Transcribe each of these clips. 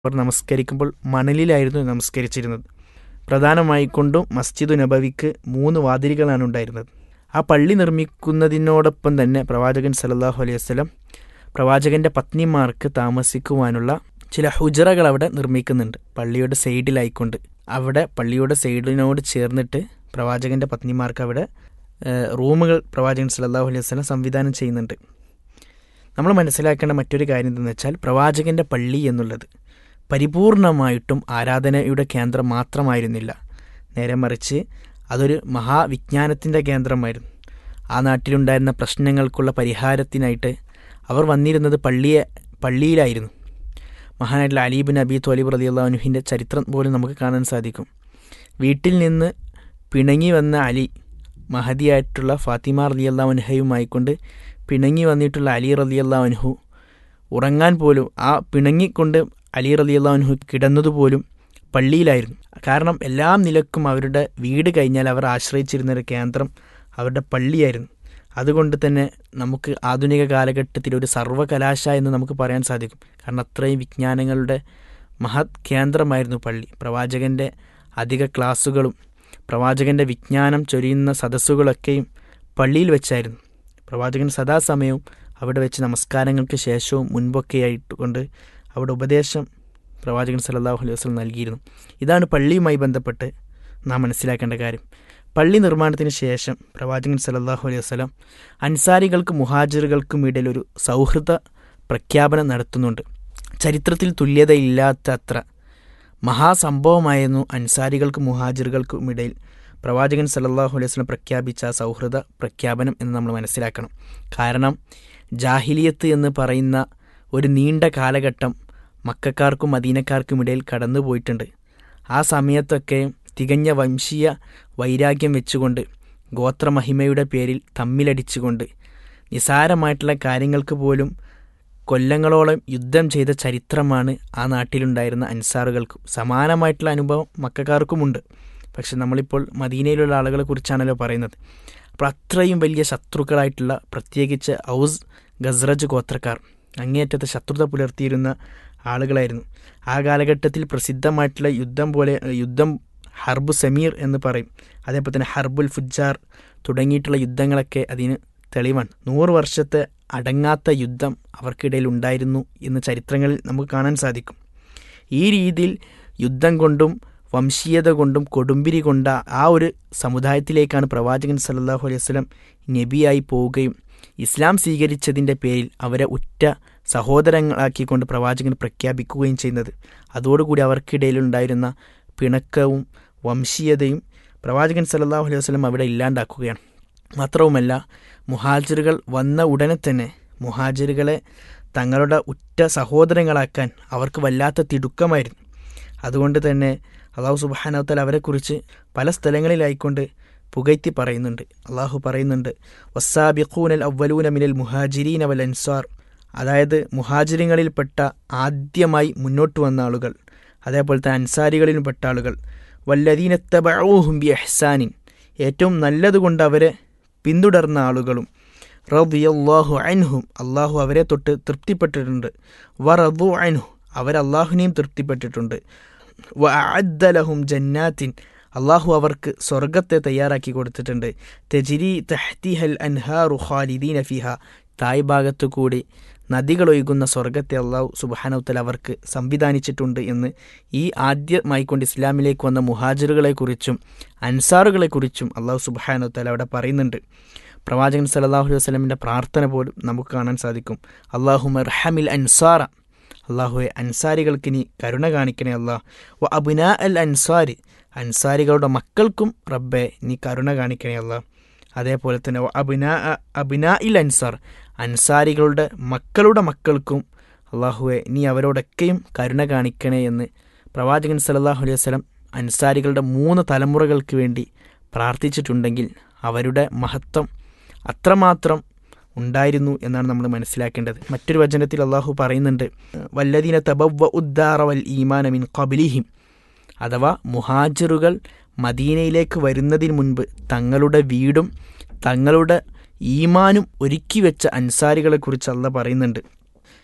അവർ നമസ്കരിക്കുമ്പോൾ മണലിലായിരുന്നു നമസ്കരിച്ചിരുന്നത് പ്രധാനമായിക്കൊണ്ടും മസ്ജിദു നബവിക്ക് മൂന്ന് വാതിലുകളാണ് ഉണ്ടായിരുന്നത് ആ പള്ളി നിർമ്മിക്കുന്നതിനോടൊപ്പം തന്നെ പ്രവാചകൻ സല്ലല്ലാഹു അലൈഹി വസല്ലം പ്രവാചകന്റെ പത്നിമാർക്ക് താമസിക്കുവാനുള്ള ചില ഹുജറകൾ അവിടെ നിർമ്മിക്കുന്നുണ്ട് പള്ളിയുടെ സൈഡിലായിക്കൊണ്ട് അവിടെ പള്ളിയുടെ സൈഡിനോട് ചേർന്നിട്ട് പ്രവാചകന്റെ പത്നിമാർക്ക് അവിടെ ഏഹ്, റൂമുകൾ പ്രവാചകൻ സല്ലല്ലാഹു അലൈഹി വസല്ലം സംവിധാനം ചെയ്യുന്നുണ്ട് നമ്മൾ മനസ്സിലാക്കേണ്ട മറ്റൊരു കാര്യം എന്തെന്ന് വെച്ചാൽ പ്രവാചകന്റെ പള്ളി എന്നുള്ളത് പരിപൂർണമായിട്ടും ആരാധനയുടെ കേന്ദ്രം മാത്രമായിരുന്നില്ല നേരെ മറിച്ച് അതൊരു മഹാവിജ്ഞാനത്തിൻ്റെ കേന്ദ്രമായിരുന്നു ആ നാട്ടിലുണ്ടായിരുന്ന പ്രശ്നങ്ങൾക്കുള്ള പരിഹാരത്തിനായിട്ട് അവർ വന്നിരുന്നത് പള്ളിയെ പള്ളിയിലായിരുന്നു മഹാനായിട്ടുള്ള അലീബിൻ അബി തോലിബ് റലി അള്ളാഹുനുഹിൻ്റെ ചരിത്രം പോലും നമുക്ക് കാണാൻ സാധിക്കും വീട്ടിൽ നിന്ന് പിണങ്ങി വന്ന അലി മഹദിയായിട്ടുള്ള ഫാത്തിമ റലി അള്ളാഹുൻഹയുമായിക്കൊണ്ട് പിണങ്ങി വന്നിട്ടുള്ള അലി റലി അള്ളാഹുൻഹു ഉറങ്ങാൻ പോലും ആ പിണങ്ങിക്കൊണ്ട് അലി റലി അള്ളാഹുൻഹു കിടന്നതുപോലും പള്ളിയിലായിരുന്നു കാരണം എല്ലാ നിലക്കും അവരുടെ വീട് കഴിഞ്ഞാൽ അവർ ആശ്രയിച്ചിരുന്ന ഒരു കേന്ദ്രം അവരുടെ പള്ളിയായിരുന്നു അതുകൊണ്ട് തന്നെ നമുക്ക് ആധുനിക കാലഘട്ടത്തിൽ ഒരു സർവകലാശ എന്ന് നമുക്ക് പറയാൻ സാധിക്കും കാരണം അത്രയും വിജ്ഞാനങ്ങളുടെ മഹത് കേന്ദ്രമായിരുന്നു പള്ളി പ്രവാചകൻ്റെ അധിക ക്ലാസ്സുകളും പ്രവാചകൻ്റെ വിജ്ഞാനം ചൊരിയുന്ന സദസ്സുകളൊക്കെയും പള്ളിയിൽ വെച്ചായിരുന്നു പ്രവാചകൻ സദാസമയവും അവിടെ വെച്ച് നമസ്കാരങ്ങൾക്ക് ശേഷവും മുൻപൊക്കെയായിട്ട് കൊണ്ട് അവിടെ ഉപദേശം പ്രവാചകൻ സല്ലല്ലാഹു അലൈഹി വസല്ലം നൽകിയിരുന്നു ഇതാണ് പള്ളിയുമായി ബന്ധപ്പെട്ട് നാം മനസ്സിലാക്കേണ്ട കാര്യം പള്ളി നിർമ്മാണത്തിന് ശേഷം പ്രവാചകൻ സല്ലല്ലാഹു അലൈഹി വസല്ലം അൻസാരികൾക്കും മുഹാജിറുകൾക്കും ഇടയിൽ ഒരു സൗഹൃദ പ്രഖ്യാപനം നടത്തുന്നുണ്ട് ചരിത്രത്തിൽ തുല്യതയില്ലാത്ത അത്ര മഹാസംഭവമായിരുന്നു അൻസാരികൾക്കും മുഹാജിറുകൾക്കും ഇടയിൽ പ്രവാചകൻ സല്ലല്ലാഹു അലൈഹി വസല്ലം പ്രഖ്യാപിച്ച ആ സൗഹൃദ പ്രഖ്യാപനം എന്ന് നമ്മൾ മനസ്സിലാക്കണം കാരണം ജാഹിലിയത്ത് എന്ന് പറയുന്ന ഒരു നീണ്ട കാലഘട്ടം മക്കാർക്കും മദീനക്കാർക്കും ഇടയിൽ കടന്നുപോയിട്ടുണ്ട് ആ സമയത്തൊക്കെ തികഞ്ഞ വംശീയ വൈരാഗ്യം വെച്ചുകൊണ്ട് ഗോത്രമഹിമയുടെ പേരിൽ തമ്മിലടിച്ചുകൊണ്ട് നിസാരമായിട്ടുള്ള കാര്യങ്ങൾക്ക് പോലും കൊല്ലങ്ങളോളം യുദ്ധം ചെയ്ത ചരിത്രമാണ് ആ നാട്ടിലുണ്ടായിരുന്ന അൻസാറുകൾക്കും സമാനമായിട്ടുള്ള അനുഭവം മക്കാർക്കുമുണ്ട് പക്ഷെ നമ്മളിപ്പോൾ മദീനയിലുള്ള ആളുകളെ കുറിച്ചാണല്ലോ പറയുന്നത് അപ്പോൾ അത്രയും വലിയ ശത്രുക്കളായിട്ടുള്ള പ്രത്യേകിച്ച് ഔസ് ഗസ്രജ് ഗോത്രക്കാർ അങ്ങേയറ്റത്തെ ശത്രുത പുലർത്തിയിരുന്ന ആളുകളായിരുന്നു ആ കാലഘട്ടത്തിൽ പ്രസിദ്ധമായിട്ടുള്ള യുദ്ധം പോലെ യുദ്ധം ഹർബ് സമീർ എന്ന് പറയും അതേപോലെ തന്നെ ഹർബുൽ ഫുജാർ തുടങ്ങിയിട്ടുള്ള യുദ്ധങ്ങളൊക്കെ അതിന് തെളിവാണ് നൂറ് വർഷത്തെ അടങ്ങാത്ത യുദ്ധം അവർക്കിടയിൽ ഉണ്ടായിരുന്നു എന്ന് ചരിത്രങ്ങളിൽ നമുക്ക് കാണാൻ സാധിക്കും ഈ രീതിയിൽ യുദ്ധം കൊണ്ടും വംശീയത കൊണ്ടും കൊടുമ്പിരി കൊണ്ട ആ ഒരു സമുദായത്തിലേക്കാണ് പ്രവാചകൻ സല്ലല്ലാഹു അലൈഹി വസല്ലം നബിയായി പോവുകയും ഇസ്ലാം സ്വീകരിച്ചതിൻ്റെ പേരിൽ അവരെ ഉറ്റ സഹോദരങ്ങളാക്കിക്കൊണ്ട് പ്രവാചകൻ പ്രഖ്യാപിക്കുകയും ചെയ്യുന്നത് അതോടുകൂടി അവർക്കിടയിലുണ്ടായിരുന്ന പിണക്കവും വംശീയതയും പ്രവാചകൻ സല്ലല്ലാഹു അലൈഹി വസല്ലം അവിടെ ഇല്ലാണ്ടാക്കുകയാണ് മാത്രവുമല്ല മുഹാജിറുകൾ വന്ന ഉടനെ തന്നെ മുഹാജിറുകളെ തങ്ങളുടെ ഉറ്റ സഹോദരങ്ങളാക്കാൻ അവർക്ക് വല്ലാത്ത തിടുക്കമായിരുന്നു അതുകൊണ്ട് തന്നെ അള്ളാഹു സുബാനവത്തൽ അവരെക്കുറിച്ച് പല സ്ഥലങ്ങളിലായിക്കൊണ്ട് പുകയ്ത്തി പറയുന്നുണ്ട് അള്ളാഹു പറയുന്നുണ്ട് വസ്സാബിഖൂനൽ അവലൂന മിനൽ മുഹാജിരീൻ അവൽ അൻസാർ അതായത് മുഹാജിരിങ്ങളിൽപ്പെട്ട ആദ്യമായി മുന്നോട്ട് വന്ന ആളുകൾ അതേപോലെ തന്നെ അൻസാരികളിൽപ്പെട്ട ആളുകൾ വല്ലദീനത്തബഊഹും ബി എഹ്സാനിൻ ഏറ്റവും നല്ലതുകൊണ്ട് അവരെ പിന്തുടർന്ന ആളുകളും റദിയല്ലാഹു അൻഹും അള്ളാഹു അവരെ തൊട്ട് തൃപ്തിപ്പെട്ടിട്ടുണ്ട് വറദു അൻഹു അവർ അള്ളാഹുവിനെയും തൃപ്തിപ്പെട്ടിട്ടുണ്ട് വ അഅദ്ദലഹും ജന്നാത്തിൻ അള്ളാഹു അവർക്ക് സ്വർഗത്തെ തയ്യാറാക്കി കൊടുത്തിട്ടുണ്ട് തെജിരി തഹ്തിഹൽ അൻഹാറു ഖാലിദീന ഫിഹ തായ് ഭാഗത്തു കൂടി നദികൾ ഒഴുകുന്ന സ്വർഗത്തെ അള്ളാഹു സുബാനവത്തൽ അവർക്ക് സംവിധാനിച്ചിട്ടുണ്ട് എന്ന് ഈ ആദ്യമായിക്കൊണ്ട് ഇസ്ലാമിലേക്ക് വന്ന മുഹാജിറുകളെക്കുറിച്ചും അൻസാറുകളെക്കുറിച്ചും അള്ളാഹു സുബാനവത്തൽ അവിടെ പറയുന്നുണ്ട് പ്രവാചകൻ സല്ലല്ലാഹു അലൈഹി വസല്ലമിൻ്റെ പ്രാർത്ഥന പോലും നമുക്ക് കാണാൻ സാധിക്കും അള്ളാഹു മർഹമിൽ അൻസാറ അള്ളാഹുവെ അൻസാരികൾക്ക് നീ കരുണ കാണിക്കണേ അള്ളാഹ് വ അബുന അൽ അൻസാരി അൻസാരികളുടെ മക്കൾക്കും റബ്ബെ നീ കരുണ കാണിക്കണേ അള്ളാഹ് അതേപോലെ തന്നെ വ അബുന അബുന ഇൽ അൻസാർ അൻസാരികളുടെ മക്കളുടെ മക്കൾക്കും അള്ളാഹുവെ നീ അവരോടൊക്കെയും കരുണ കാണിക്കണേ എന്ന് പ്രവാചകൻ സല്ലല്ലാഹു അലൈഹി വസല്ലം അൻസാരികളുടെ മൂന്ന് തലമുറകൾക്ക് വേണ്ടി പ്രാർത്ഥിച്ചിട്ടുണ്ടെങ്കിൽ അവരുടെ മഹത്വം അത്രമാത്രം ഉണ്ടായിരുന്നു എന്നാണ് നമ്മൾ മനസ്സിലാക്കേണ്ടത് മറ്റൊരു വചനത്തിൽ അള്ളാഹു പറയുന്നുണ്ട് വല്ലദീന തബവ്വ ഉദ്ദാറ വൽ ഈമാന മിൻ ഖബിലിഹിം അഥവാ മുഹാജിറുകൾ മദീനയിലേക്ക് വരുന്നതിന് മുൻപ് തങ്ങളുടെ വീടും തങ്ങളുടെ ഈമാനും ഒരുക്കി വെച്ച അൻസാരികളെക്കുറിച്ച് അല്ല പറയുന്നുണ്ട്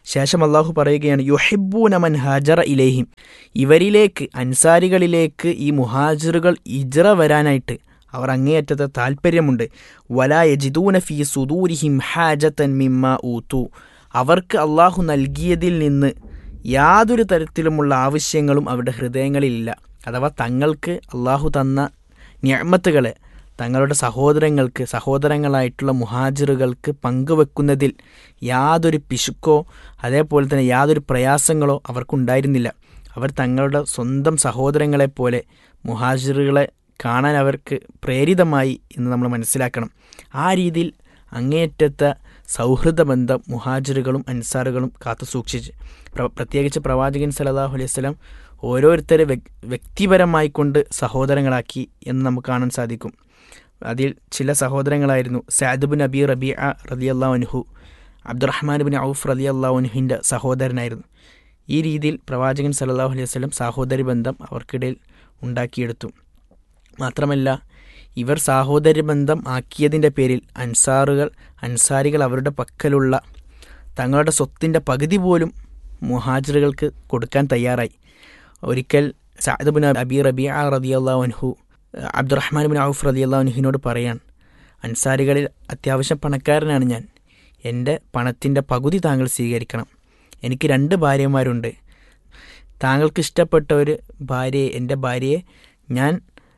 ശേഷം അള്ളാഹു പറയുകയാണ് യുഹിബൂന മൻ ഹാജറ ഇലേഹിം ഇവരിലേക്ക് അൻസാരികളിലേക്ക് ഈ മുഹാജിറുകൾ ഇജ്റ വരാനായിട്ട് അവർ അങ്ങേയറ്റത്തെ താല്പര്യമുണ്ട് വലാ യജിദൂന ഫി സുദൂരിഹിം ഹാജത്തൻ മിമ്മ ഊത്തു അവർക്ക് അള്ളാഹു നൽകിയതിൽ നിന്ന് യാതൊരു തരത്തിലുമുള്ള ആവശ്യങ്ങളും അവരുടെ ഹൃദയങ്ങളിലില്ല അഥവാ തങ്ങൾക്ക് അള്ളാഹു തന്ന ഞാമത്തുകളെ തങ്ങളുടെ സഹോദരങ്ങൾക്ക് സഹോദരങ്ങളായിട്ടുള്ള മുഹാജിറുകൾക്ക് പങ്കുവെക്കുന്നതിൽ യാതൊരു പിശുക്കോ അതേപോലെ തന്നെ യാതൊരു പ്രയാസങ്ങളോ അവർക്കുണ്ടായിരുന്നില്ല അവർ തങ്ങളുടെ സ്വന്തം സഹോദരങ്ങളെപ്പോലെ മുഹാജിറുകളെ കാണാൻ അവർക്ക് പ്രേരിതമായി എന്ന് നമ്മൾ മനസ്സിലാക്കണം ആ രീതിയിൽ അങ്ങേയറ്റത്തെ സൗഹൃദ ബന്ധം മുഹാജിറുകളും അൻസാറുകളും കാത്തു സൂക്ഷിച്ച് പ്രത്യേകിച്ച് പ്രവാചകൻ സലാഹു അലൈഹി സ്വലം ഓരോരുത്തരെ വ്യക്തിപരമായി കൊണ്ട് സഹോദരങ്ങളാക്കി എന്ന് നമുക്ക് കാണാൻ സാധിക്കും അതിൽ ചില സഹോദരങ്ങളായിരുന്നു സാദുബിൻ അബി റബി റലി അള്ളാഹുൻഹു അബ്ദുറഹ്മാൻ ബിൻ ഔഫ് റലി അള്ളാഹുൻഹുവിൻ്റെ സഹോദരനായിരുന്നു ഈ രീതിയിൽ പ്രവാചകൻ സല്ലാഹു അലൈഹി വസ്ലം സഹോദരി ബന്ധം അവർക്കിടയിൽ ഉണ്ടാക്കിയെടുത്തു മാത്രമല്ല ഇവർ സാഹോദര്യ ബന്ധം ആക്കിയതിൻ്റെ പേരിൽ അൻസാറുകൾ അൻസാരികൾ അവരുടെ പക്കലുള്ള തങ്ങളുടെ സ്വത്തിൻ്റെ പകുതി പോലും മുഹാജിറുകൾക്ക് കൊടുക്കാൻ തയ്യാറായി ഒരിക്കൽ സാദ് ബിൻ അബി റബിയ റതി അള്ളാഹുൻഹു അബ്ദുറഹ്മാൻ ബിൻ ഔഫ് റതി അള്ളാഹുനുഹിനോട് പറയാൻ അൻസാരികളിൽ അത്യാവശ്യം പണക്കാരനാണ് ഞാൻ എൻ്റെ പണത്തിൻ്റെ പകുതി താങ്കൾ സ്വീകരിക്കണം എനിക്ക് രണ്ട് ഭാര്യമാരുണ്ട് താങ്കൾക്ക് ഇഷ്ടപ്പെട്ട ഒരു ഭാര്യയെ എൻ്റെ ഭാര്യയെ ഞാൻ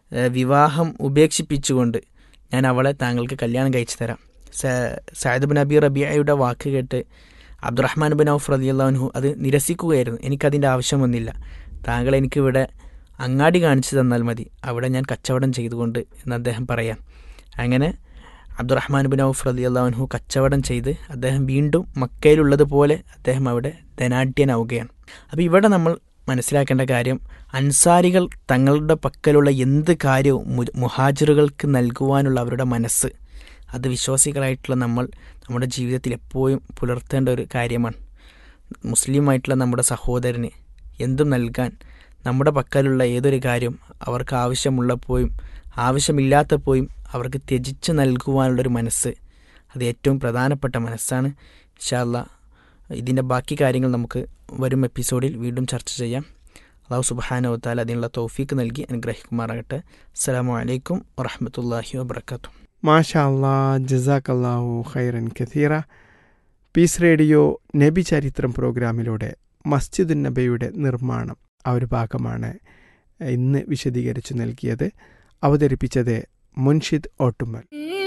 വിവാഹം ഉപേക്ഷിപ്പിച്ചുകൊണ്ട് ഞാൻ അവളെ താങ്കൾക്ക് കല്യാണം കഴിച്ചു തരാം സയദ് ബിൻ അബി റബിയയുടെ വാക്ക് കേട്ട് അബ്ദുറഹ്മാൻ ബിൻ ഔഫ് റലി അള്ളാഹുഹു അത് നിരസിക്കുകയായിരുന്നു എനിക്കതിൻ്റെ ആവശ്യമൊന്നുമില്ല താങ്കൾ എനിക്കിവിടെ അങ്ങാടി കാണിച്ചു തന്നാൽ മതി അവിടെ ഞാൻ കച്ചവടം ചെയ്തുകൊണ്ട് എന്ന് അദ്ദേഹം പറയാം അങ്ങനെ അബ്ദുറഹ്മാൻ ബിൻ ഔഫ് റലി അള്ളാഹുഹു കച്ചവടം ചെയ്ത് അദ്ദേഹം വീണ്ടും മക്കയിലുള്ളതുപോലെ അദ്ദേഹം അവിടെ ധനാഢ്യനാവുകയാണ് അപ്പോൾ ഇവിടെ നമ്മൾ മനസ്സിലാക്കേണ്ട കാര്യം അൻസാരികൾ തങ്ങളുടെ പക്കലുള്ള എന്ത് കാര്യവും മുഹാജിറുകൾക്ക് നൽകുവാനുള്ള അവരുടെ മനസ്സ് അത് വിശ്വാസികളായിട്ടുള്ള നമ്മൾ നമ്മുടെ ജീവിതത്തിൽ എപ്പോഴും പുലർത്തേണ്ട ഒരു കാര്യമാണ് മുസ്ലിമായിട്ടുള്ള നമ്മുടെ സഹോദരന് എന്തും നൽകാൻ നമ്മുടെ പക്കലുള്ള ഏതൊരു കാര്യം അവർക്ക് ആവശ്യമുള്ളപ്പോഴും ആവശ്യമില്ലാത്തപ്പോഴും അവർക്ക് ത്യജിച്ച് നൽകുവാനുള്ളൊരു മനസ്സ് അത് ഏറ്റവും പ്രധാനപ്പെട്ട മനസ്സാണ് ഇൻഷാല്ല ഇതിൻ്റെ ബാക്കി കാര്യങ്ങൾ നമുക്ക് വരും എപ്പിസോഡിൽ വീണ്ടും ചർച്ച ചെയ്യാം അള്ളാഹു സുബാനവത്താൽ അതിനുള്ള തൗഫീക്ക് നൽകി അനുഗ്രഹിക്കുമാറാകട്ടെ അസ്സാം വലൈക്കും വറഹമത്തല്ലാഹി വാബർക്കാത്തു മാഷാ അല്ലാ ജസാഖ് അള്ളാഹു ഖൈറൻ കഥീറ പീസ് റേഡിയോ നബി ചരിത്രം പ്രോഗ്രാമിലൂടെ മസ്ജിദ് നബയുടെ നിർമ്മാണം ആ ഒരു ഭാഗമാണ് ഇന്ന് വിശദീകരിച്ചു നൽകിയത് അവതരിപ്പിച്ചത് മുൻഷിദ് ഓട്ടുമൽ